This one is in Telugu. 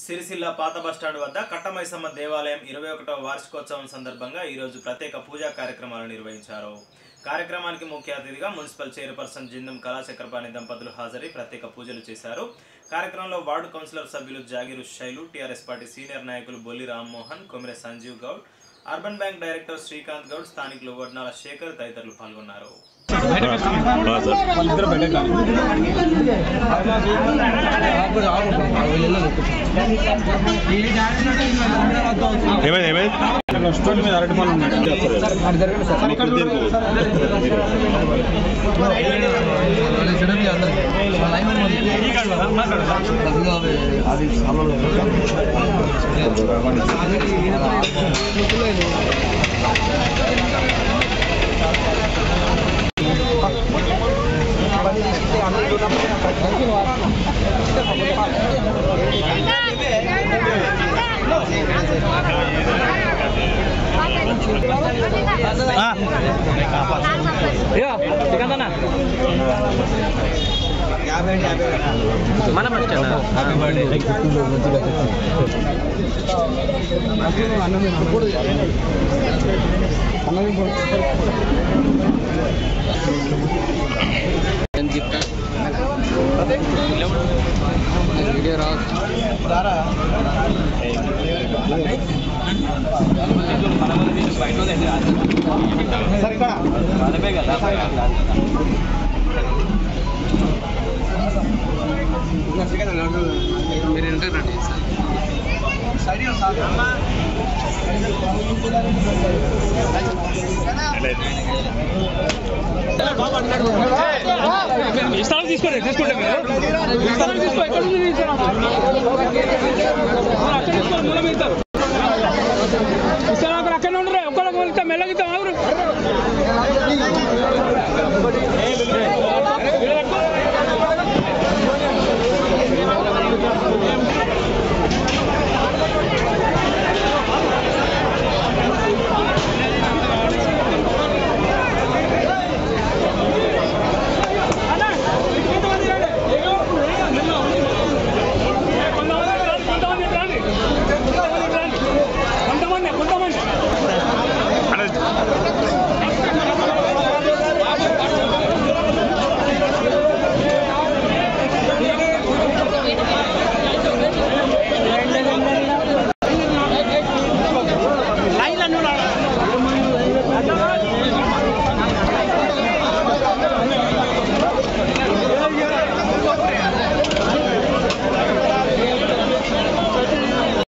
సిరిసిల్ల పాత బస్టాండ్ వద్ద కట్టమైసమ్మ దేవాలయం ఇరవై ఒకటవ వార్షికోత్సవం సందర్భంగా ఈరోజు ప్రత్యేక పూజా కార్యక్రమాలు నిర్వహించారు కార్యక్రమానికి ముఖ్య అతిథిగా మున్సిపల్ చైర్పర్సన్ జిందం కళాచక్రపాణి దంపతులు హాజరై ప్రత్యేక పూజలు చేశారు కార్యక్రమంలో వార్డు కౌన్సిలర్ సభ్యులు Jagiru Shailu TRS party senior నాయకులు Bolli Rammohan Komire Sanjeev Goud urban bank director Srikanth Goud స్థానికులు వడ్నాల శేఖర్ తదితరులు పాల్గొన్నారు వాళ్ళిద్దరు బయట కానీ ఏమైంది ఏమైంది స్టోన్ మీద అరటి పనులు స్థలం తీసుకోండి తీసుకుంటే మీరు స్థలం తీసుకో ఎక్కడ నుంచి తీసుకోండి అక్కడ తీసుకోండి మూలం ఇస్తారు